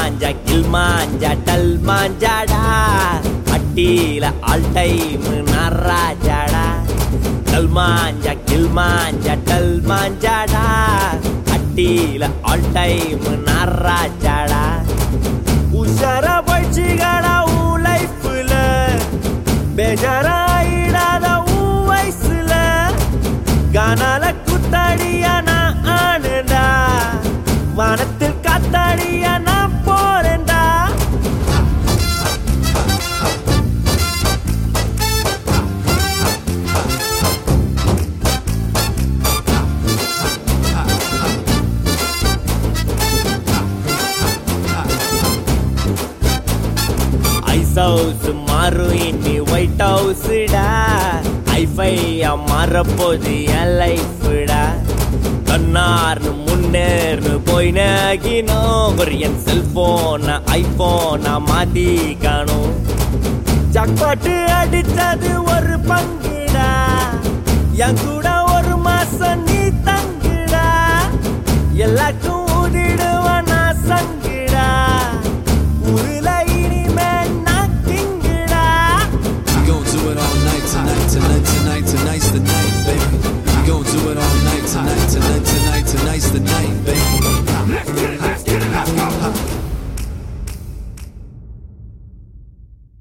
மாஞ்சா கில் மாஞ்சா டல் மாஞ்சாடா அட்டியில ஆல் டைம் நராஜாடா டல் மாஞ்சா கில் மாஞ்சா டல் மாஞ்சாடா அட்டியில ஆல் டைம் நராஜாடா உஷாரா பயிற்சிகளா உன் லைஃப்ல பேஜாராயிடாத உன் வயசுல கானால குத்தாடியா நான் ஆடுடா வானத்தில் காத்தாடியா நான் போறேன்டா ஐஸ் ஹவுஸ் மாறும் இனி ஒயிட் ஹவுஸ்டா ஐஃபையா மாறப்போது என் லைஃப்டா கண்ணார்னு முன்னேர்னு போய் நகினோம் ஒரு என் செல்போன ஐபோனா மாத்தி காணும் ஜாக்பாட்டு அடிச்சது ஒரு பங்குடா என் கூட ஒரு மாசம் நீ தங்குடா எல்லாருக்கும் ஊதிடு